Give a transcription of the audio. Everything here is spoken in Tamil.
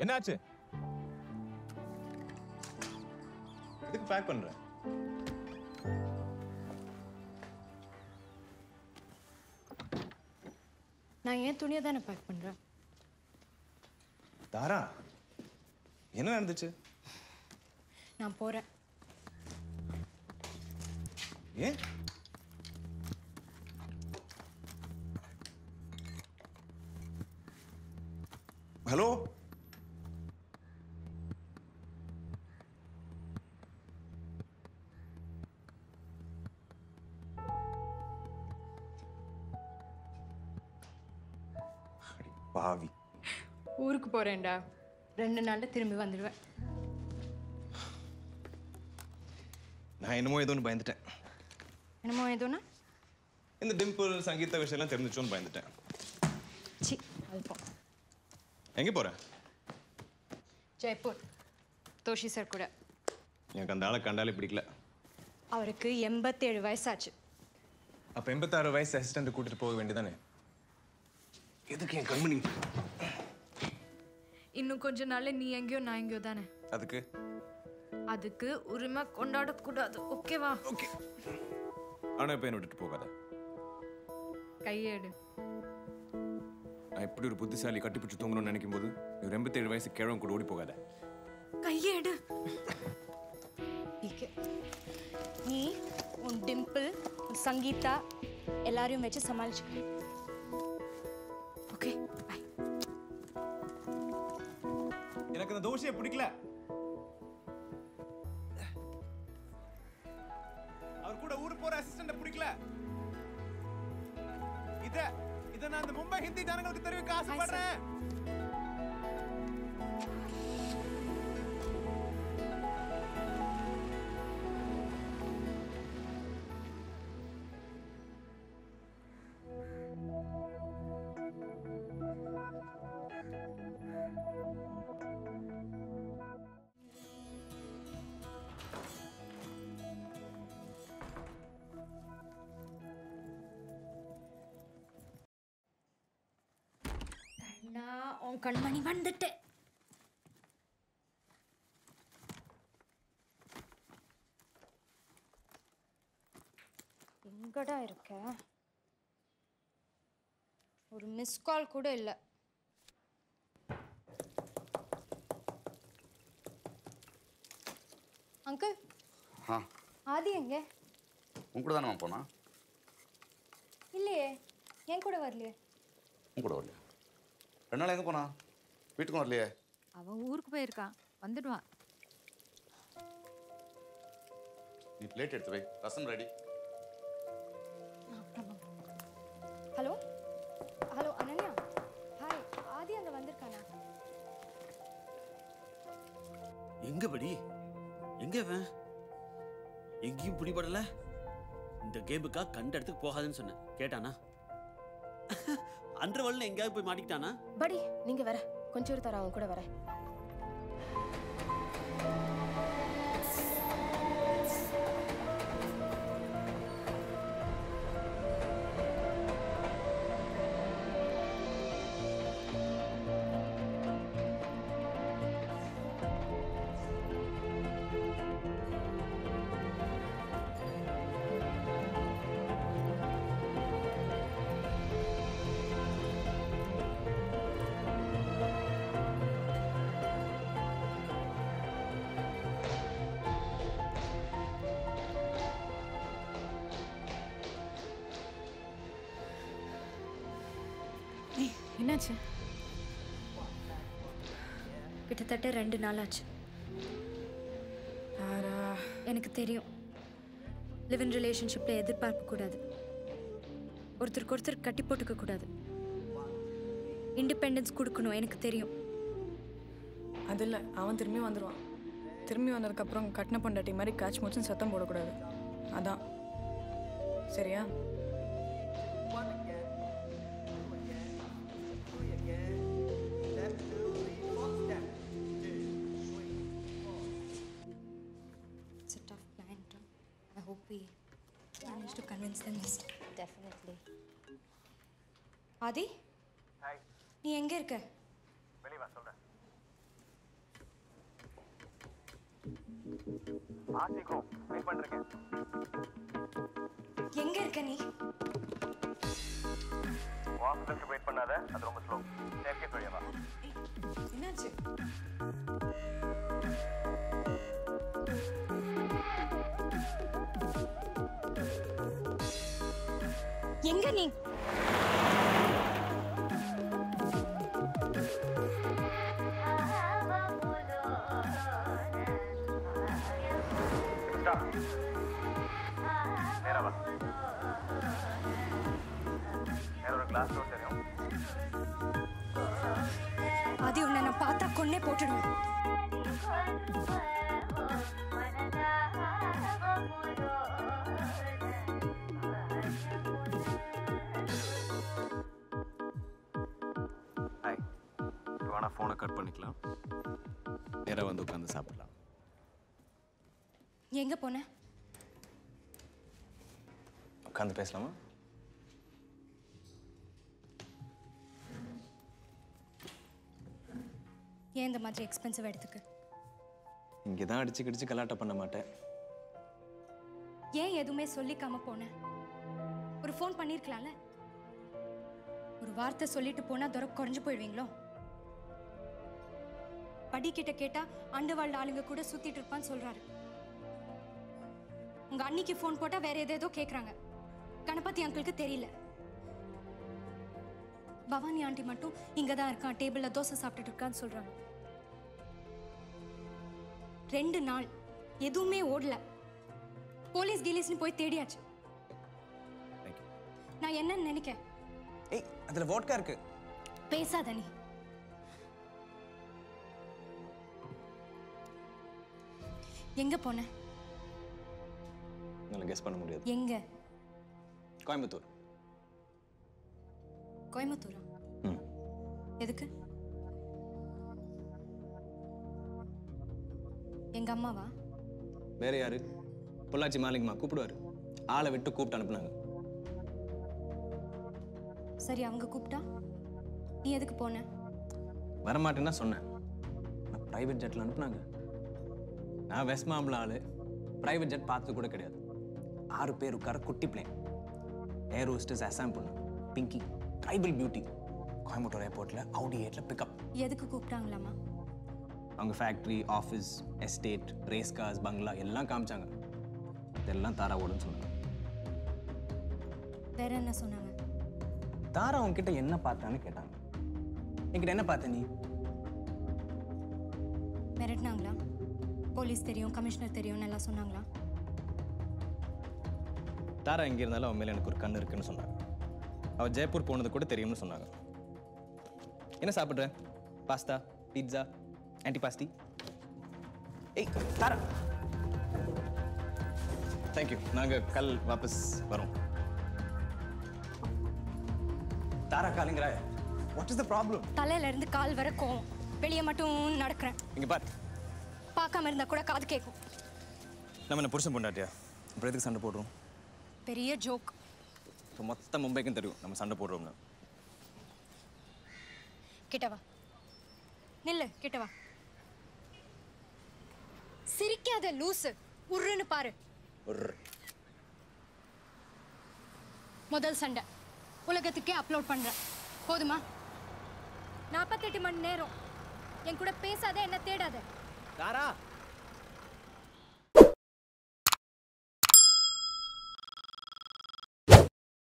என்னாச்சு எதுக்கு பேக் பண்ற நான் ஏன் துணியை தானே பேக் பண்ணுறேன் தாரா என்ன நடந்துச்சு நான் போகிறேன் ஏன் ஹலோ அடி பாவி ஊருக்கு போகிறேன்டா ரெண்டு நாளில் திரும்பி வந்துடுவேன் நான் என்னமோ ஏதோ ஒன்று பயந்துட்டேன் என்னமோ ஏதோனா இந்த டிம்பிள் சங்கீதா விஷயம்லாம் தெரிஞ்சிச்சோன்னு பயந்துட்டேன் சி அல்பம் எங்கே போற ஜெய்ப்பூர் தோஷி சார் கூட எனக்கு அந்த ஆளை கண்டாலே பிடிக்கல அவருக்கு எண்பத்தேழு வயசாச்சு அப்போ எண்பத்தாறு வயசு அசிஸ்டண்ட் கூட்டிட்டு போக வேண்டியதானே எதுக்கு என் கண்மணி இன்னும் கொஞ்ச நாள்ல நீ எங்கேயோ நான் எங்கேயோ தானே அதுக்கு அதுக்கு உரிமை கொண்டாடக்கூடாது ஓகேவா ஓகே ஆனால் இப்போ என்ன விட்டுட்டு போகாத கையேடு நான் எப்படி ஒரு புத்திசாலி கட்டிப்பிடிச்சு தூங்கணும்னு நினைக்கும் போது ஒரு எண்பத்தேழு வயசு கிழவன் கூட ஓடி போகாத கையேடு இங்க. நீ உன் டிம்பிள் உன் சங்கீதா எல்லாரையும் வச்சு சமாளிச்சுக்க ஓகே பாய் எனக்கு அந்த தோஷையை பிடிக்கல அவர் கூட ஊர் போற அசிஸ்டன்ட் பிடிக்கல இத இத நான் அந்த மும்பை ஹிந்தி ஜனங்களுக்கு தெரிவிக்க ஆசைப்படுறேன் நான் உன் கண்மணி வந்துட்டேன் எங்கடா இருக்க ஒரு மிஸ் கால் கூட இல்லை அங்கிள் ஆ ஆதி எங்க உன் கூட தானே போனா இல்லையே என் கூட வரலையே உன் கூட வரலையா ரெண்டு நாள் எங்கே போனா வீட்டுக்கும் வரலையே அவன் ஊருக்கு போயிருக்கான் வந்துடுவான் நீ பிளேட் எடுத்து வை rasam ready hello hello Ananya hi Adhi அங்கே வந்திருக்கானா எங்க படி எங்க இவன் எங்கேயும் பிடிபடல இந்த கேமுக்கா கண்ட இடத்துக்கு போகாதுன்னு சொன்னேன் கேட்டானா அன்ற வழியில் எங்கேயாவது போய் மாட்டிக்கிட்டானா படி நீங்க வர கொஞ்சம் இரு தர அவன் கூட வரேன் என்னாச்சு கிட்டத்தட்ட ரெண்டு நாள் ஆச்சு எனக்கு தெரியும் லிவ் இன் ரிலேஷன்ஷிப்பில் எதிர்பார்க்க கூடாது ஒருத்தருக்கு ஒருத்தர் கட்டி போட்டுக்க கூடாது இண்டிபெண்டன்ஸ் கொடுக்கணும் எனக்கு தெரியும் அது இல்லை அவன் திரும்பி வந்துடுவான் திரும்பி வந்ததுக்கப்புறம் கட்டின பொண்டாட்டி மாதிரி காய்ச்சி மூச்சுன்னு சத்தம் போடக்கூடாது அதான் சரியா It's a tough client. I hope we manage to convince them this time. Definitely Adhi நீ எங்கே இருக்க எங்க இருக்க நீ என்னாச்சு எங்க நீ அது உன்னை நான் பார்த்தா கொன்னே போட்டுடுவேன் ஹாய் இப்போ வேணா ஃபோனை கட் பண்ணிக்கலாம் நேராக வந்து உட்காந்து சாப்பிடலாம் எங்க போன உட்காந்து பேசலாமா ஏன் இந்த மாதிரி எக்ஸ்பென்சிவ் எடுத்துக்க இங்கே தான் அடிச்சு கிடிச்சு கலாட்டம் பண்ண மாட்டேன் ஏன் எதுவுமே சொல்லிக்காம போன ஒரு ஃபோன் பண்ணிருக்கலாம்ல ஒரு வார்த்தை சொல்லிட்டு போனா துரை குறைஞ்சு போயிடுவீங்களோ படிக்கிட்ட கேட்டா அண்டவாழ்ந்த ஆளுங்க கூட சுத்திட்டு இருப்பான்னு சொல்றாரு உங்க அன்னிக்கு ஃபோன் போட்டா வேற ஏதேதோ கேக்குறாங்க கணபதி அங்கிளுக்கு தெரியல பவானி ஆண்டி மட்டும் இங்க தான் இருக்கான் டேபிள்ல தோசை சாப்பிட்டுட்டு இருக்கான்னு சொல்றாங்க ரெண்டு நாள் எதுவுமே ஓடல போலீஸ் கீலீஸ்னு போய் தேடியாச்சு தேங்க்யூ நான் என்னன்னு நினைக்க ஏய் அதில் வோட்கா இருக்கு பேசாத நீ எங்க போன என்னால் கெஸ் பண்ண முடியாது எங்க கோயம்புத்தூர் கோயம்புத்தூரா ம் எதுக்கு எங்க அம்மாவா வேற யாரு பொள்ளாச்சி மாலிங்கம்மா கூப்பிடுவாரு ஆளை விட்டு கூப்பிட்டு அனுப்புனாங்க சரி அவங்க கூப்பிட்டா நீ எதுக்கு போன வரமாட்டேன்னு தான் சொன்னேன் நான் ப்ரைவேட் ஜெட்டில் அனுப்புனாங்க நான் வெஸ்ட் மாம்பல ஆளு ப்ரைவேட் ஜெட் பார்த்தது கூட கிடையாது ஆறு பேர் உட்கார குட்டி பிளேன் ஏர் ஹோஸ்டஸ் அசாம் பொண்ணு பிங்கி ட்ரைபல் பியூட்டி கோயம்புத்தூர் ஏர்போர்ட்டில் அவுடி ஏட்டில் பிக்கப் எதுக்கு கூப்பிட்டாங்களாமா அவங்க factory office estate race cars bungalow எல்லாம் காமிச்சாங்க இதெல்லாம் தாராவோடுன்னு சொன்னாங்க வேற என்ன சொன்னாங்க தாரா உன்கிட்ட என்ன பார்த்தான்னு கேட்டாங்க என்கிட்ட என்ன பார்த்த நீ மிரட்டினாங்களா போலீஸ் தெரியும் கமிஷனர் தெரியும்னு எல்லாம் சொன்னாங்களா தாரா எங்கே இருந்தாலும் அவன் மேலே எனக்கு ஒரு கண் இருக்குன்னு சொன்னாங்க அவள் ஜெய்ப்பூர் போனது கூட தெரியும்னு சொன்னாங்க என்ன சாப்பிட்ற பாஸ்தா பீட்சா ஆன்டிபாஸ்டி ஏய் தாரா தேங்க்யூ நாங்கள் கல் வாபஸ் வரோம் தாரா காலுங்கிற வாட் இஸ் த ப்ராப்ளம் தலையில இருந்து கால் வர கோவம் வெளியே மட்டும் நடக்கிறேன் இங்கே பார் பார்க்காம இருந்தா கூட காது கேட்கும் நம்ம என்ன புருஷன் பொண்டாட்டியா அப்புறம் எதுக்கு சண்டை போடுறோம் பெரிய ஜோக் இப்போ மொத்த மும்பைக்கும் தெரியும் நம்ம சண்டை போடுறோம்னு கிட்ட வா நில்லு கிட்ட வா சிரிக்காத லூசு உருன்னு பாரு ஒரு முதல் சண்டை உலகத்துக்கே அப்லோட் பண்றேன் போதுமா நாற்பத்தெட்டு மணி நேரம் என் கூட பேசாத என்ன தேடாத தாரா